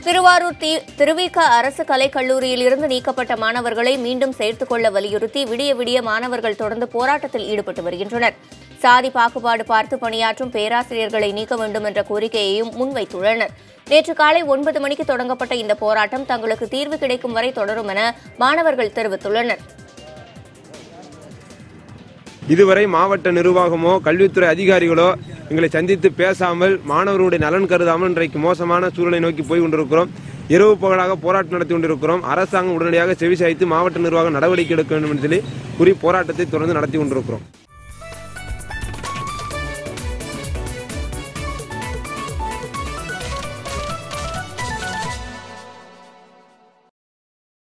திருவாரூர் தி திருவிக அரசு கலைக் கல்லூரியில் இருந்து நீக்கப்பட்ட மாணவர்களை மீண்டும் சேர்த்துக் கொள்ள வலியுறுத்தி விடிய விடிய மாணவர்கள் தொடர்ந்து போராட்டத்தில் ஈடுபட்டு வருகின்றனர் சாதி பாகுபாடு பார்த்து பணியாற்றும் பேராசிரியர்களை நீக்க வேண்டும் என்ற கோரிக்கையையும் முன்வைத்துள்ளனர் நேற்று காலை ஒன்பது மணிக்கு தொடங்கப்பட்ட இந்த போராட்டம் தங்களுக்கு தீர்வு கிடைக்கும் வரை தொடரும் என மாணவர்கள் தெரிவித்துள்ளனர் இதுவரை மாவட்ட நிர்வாகமோ கல்வித்துறை அதிகாரிகளோ எங்களை சந்தித்து பேசாமல் மாணவர்களுடைய நலன் கருதாமல் இன்றைக்கு மோசமான சூழலை நோக்கி போய் கொண்டிருக்கிறோம் இரவு பகலாக போராட்டம் நடத்தி கொண்டிருக்கிறோம் அரசாங்கம் உடனடியாக செவிசாய்த்து மாவட்ட நிர்வாகம் நடவடிக்கை எடுக்க வேண்டும் என்று சொல்லி கூறி போராட்டத்தை தொடர்ந்து நடத்தி கொண்டிருக்கிறோம்